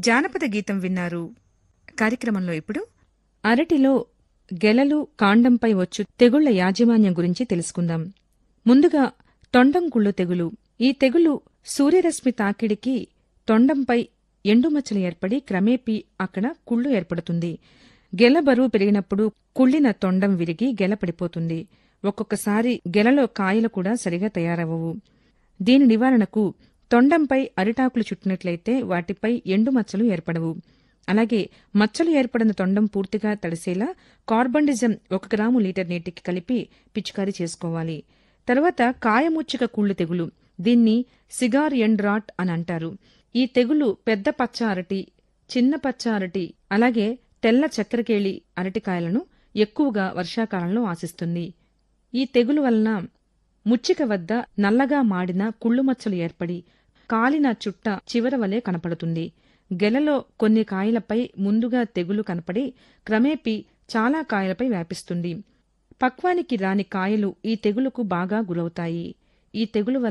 జానపద గీతం విన్నారు కార్యక్రమంలో ఇప్పుడు అరటిలో గెలలు కాండంపై వచ్చు తెగుళ్ల యాజమాన్యం గురించి తెలుసుకుందాం ముందుగా తొండం కుళ్ళు తెగులు ఈ తెగులు సూర్యరశ్మి తాకిడికి తొండంపై ఎండుమచ్చలు ఏర్పడి క్రమేపీ అక్కడ కుళ్ళు ఏర్పడుతుంది గెల బరువు పెరిగినప్పుడు కుళ్ళిన తొండం విరిగి గెల పడిపోతుంది ఒక్కొక్కసారి గెలలో కాయలు కూడా సరిగా తయారవవు దీని నివారణకు తొండంపై అరిటాకులు చుట్టినట్లయితే వాటిపై ఎండుమచ్చలు ఏర్పడవు అలాగే మచ్చలు ఏర్పడిన తొండం పూర్తిగా తడిసేలా కార్బండిజం ఒక గ్రాము లీటర్ నీటికి కలిపి పిచికారీ చేసుకోవాలి తరువాత కాయముచ్చిక కుళ్ళు తెగులు దీన్ని సిగార్ ఎండ్ రాట్ అని అంటారు ఈ తెగులు పెద్ద పచ్చ అరటి చిన్న పచ్చ అరటి అలాగే తెల్ల చక్కెరకేళి అరటికాయలను ఎక్కువగా వర్షాకాలంలో ఆశిస్తుంది ఈ తెగులు వలన ముచ్చిక వద్ద నల్లగా మాడిన కుళ్ళు మచ్చలు ఏర్పడి కాలిన చుట్ట చివర వలె కనపడుతుంది గెలలో కొన్ని కాయలపై ముందుగా తెగులు కనపడి క్రమేపీ చాలా కాయలపై వ్యాపిస్తుంది పక్వానికి రాని కాయలు ఈ తెగులుకు బాగా గురవుతాయి ఈ తెగులు వల్ల